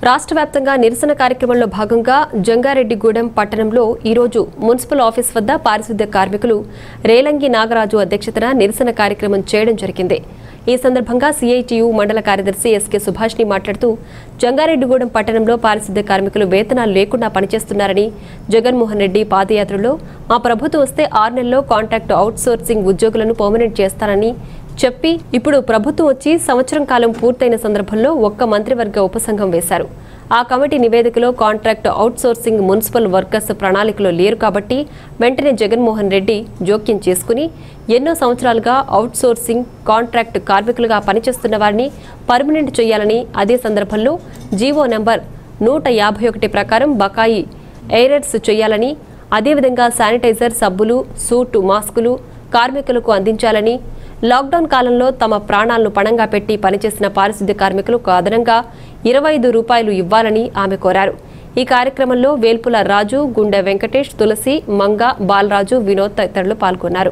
రాష్ట్ర వ్యాప్తంగా నిరసన కార్యక్రమంలో భాగంగా జంగారెడ్డిగూడెం పట్టణంలో ఈరోజు మున్సిపల్ ఆఫీస్ వద్ద పారిశుద్ధ్య కార్మికులు రేలంగి నాగరాజు అధ్యక్షతన నిరసన కార్యక్రమం చేయడం జరిగింది ఈ సందర్భంగా సిఐటియు మండల కార్యదర్శి ఎస్కే సుభాష్ని మాట్లాడుతూ జంగారెడ్డిగూడెం పట్టణంలో పారిశుద్ధ్య కార్మికులు వేతనాలు లేకుండా పనిచేస్తున్నారని జగన్మోహన్ రెడ్డి పాదయాత్రలో మా ప్రభుత్వం వస్తే ఆరు నెలల్లో కాంట్రాక్ట్ అవుట్సోర్సింగ్ ఉద్యోగులను పర్మనెంట్ చేస్తానని చెప్పి ఇప్పుడు ప్రభుత్వం వచ్చి సంవత్సరం కాలం పూర్తయిన సందర్భంలో ఒక్క మంత్రివర్గ ఉపసంఘం వేశారు ఆ కమిటీ నివేదికలో కాంట్రాక్ట్ అవుట్సోర్సింగ్ మున్సిపల్ వర్కర్స్ ప్రణాళికలో లేరు కాబట్టి వెంటనే జగన్మోహన్ రెడ్డి జోక్యం చేసుకుని ఎన్నో సంవత్సరాలుగా అవుట్సోర్సింగ్ కాంట్రాక్ట్ కార్మికులుగా పనిచేస్తున్న వారిని పర్మనెంట్ చేయాలని అదే సందర్భంలో జీవో నెంబర్ నూట యాభై ఒకటి ప్రకారం బకాయి ఎయిరర్స్ చేయాలని అదేవిధంగా శానిటైజర్ సబ్బులు సూటు మాస్కులు కార్మికులకు అందించాలని లాక్డౌన్ కాలంలో తమ ప్రాణాలను పణంగా పెట్టి పనిచేసిన పారిశుద్ధ్య కార్మికులకు అదనంగా ఇరవై ఐదు రూపాయలు ఇవ్వాలని ఆమె కోరారు ఈ కార్యక్రమంలో వేల్పుల రాజు గుండె వెంకటేష్ తులసి మంగ బాలరాజు వినోద్ తదితరులు పాల్గొన్నారు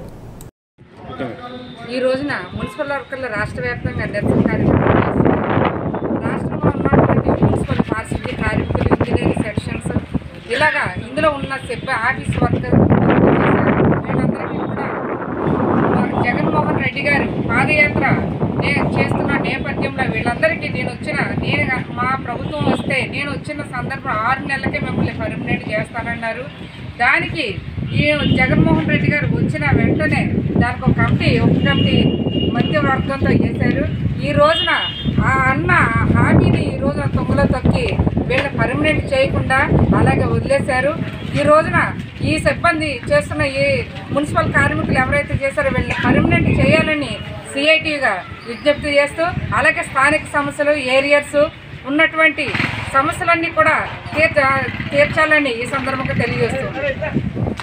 ఈ రోజున మున్సిపల్ వర్కర్ల రాష్ట్ర వ్యాప్తంగా నిరసన కార్యక్రమం చేస్తున్నారు. రాష్ట్రంలో ఉన్నటువంటి మున్సిపల్ పారిశుద్ధ్య కార్మికులు ఇంజనీరింగ్ సెక్షన్స్ ఇలాగా ఇందులో ఉన్న సిబ్బ ఆఫీస్ వర్కర్ వీళ్ళందరికీ కూడా మా జగన్మోహన్ రెడ్డి గారు పాదయాత్ర నే- చేస్తున్న నేపథ్యంలో వీళ్ళందరికీ నేను వచ్చిన నేను మా ప్రభుత్వం వస్తే నేను వచ్చిన సందర్భం ఆరు నెలలకే మిమ్మల్ని పర్మనెంట్ చేస్తానన్నారు దానికి ఈ జగన్మోహన్ రెడ్డి గారు వచ్చిన వెంటనే దానికి ఒక కమిటీ ఒక కమిటీ మధ్యవర్గంతో చేశారు ఈ రోజున ఆ అన్న ఆ హామీని ఈ రోజున తొంగలో తొక్కి వీళ్ళని పర్మనెంట్ చేయకుండా అలాగే వదిలేశారు ఈ రోజున ఈ సిబ్బంది చేస్తున్న ఈ మున్సిపల్ కార్మికులు ఎవరైతే చేశారో వీళ్ళని పర్మనెంట్ చేయాలని సిఐటిగా విజ్ఞప్తి చేస్తూ అలాగే స్థానిక సమస్యలు ఏరియర్స్ ఉన్నటువంటి సమస్యలన్నీ కూడా తీర్చ తీర్చాలని ఈ సందర్భంగా తెలియజేస్తుంది